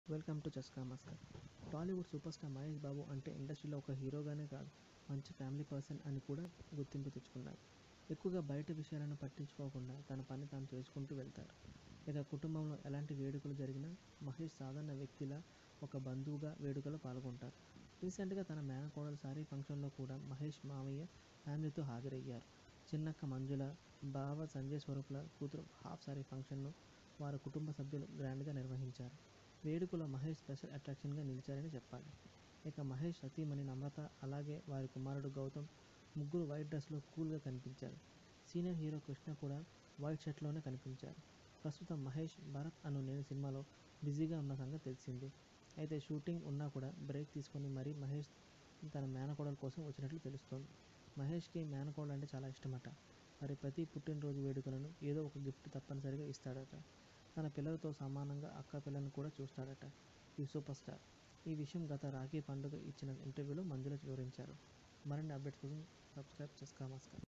welcome to చస్కా మస్కర్ Tollywood super star Mahesh Babu అంటే ఇండస్ట్రీలో ఒక హీరోగానే కాదు మంచి ఫ్యామిలీ పర్సన్ అని కూడా గుర్తింపు తెచ్చుకున్నారు ఎక్కువగా బయట విషయాలను పట్టించుకోకుండా తన పని తాను చేసుకుంటూ వెళ్తారు ఇక కుటుంబంలో ఎలాంటి వేడుకలు జరిగినా మహేష్ సాధారణ వ్యక్తిలా ఒక బంధువుగా వేడుకలో పాల్గొంటారు రీసెంట్గా తన మేనకోడలు సారీ ఫంక్షన్లో కూడా మహేష్ మామయ్య ఫ్యామిలీతో హాజరయ్యారు చిన్నక్క మంజుల బావ సంజయ్ స్వరూపుల కూతురు హాఫ్ సారీ ఫంక్షన్ను వారి కుటుంబ సభ్యులు గ్రాండ్గా నిర్వహించారు వేడుకలో మహేష్ స్పెషల్ అట్రాక్షన్గా నిలిచారని చెప్పాలి ఇక మహేష్ సతీమణి నమ్రత అలాగే వారి కుమారుడు గౌతమ్ ముగ్గురు వైట్ డ్రెస్లో కూల్గా కనిపించారు సీనియర్ హీరో కృష్ణ కూడా వైట్ షర్ట్లోనే కనిపించారు ప్రస్తుతం మహేష్ భరత్ అను నేను సినిమాలో బిజీగా ఉన్న సంగతి తెలిసింది అయితే షూటింగ్ ఉన్నా కూడా బ్రేక్ తీసుకొని మరీ మహేష్ తన మేనకోడల కోసం వచ్చినట్లు తెలుస్తోంది మహేష్కి మేనకోడలు అంటే చాలా ఇష్టమట మరి ప్రతి పుట్టినరోజు వేడుకలను ఏదో ఒక గిఫ్ట్ తప్పనిసరిగా ఇస్తాడట తన పిల్లలతో సమానంగా అక్క పిల్లలను కూడా చూస్తాడట ఈ సూపర్ స్టార్ ఈ విషయం గత రాఖీ పండుగ ఇచ్చిన ఇంటర్వ్యూలో మంజుల వివరించారు మరిన్ని అప్డేట్స్ కోసం సబ్స్క్రైబ్ చేసుకో మస్కర్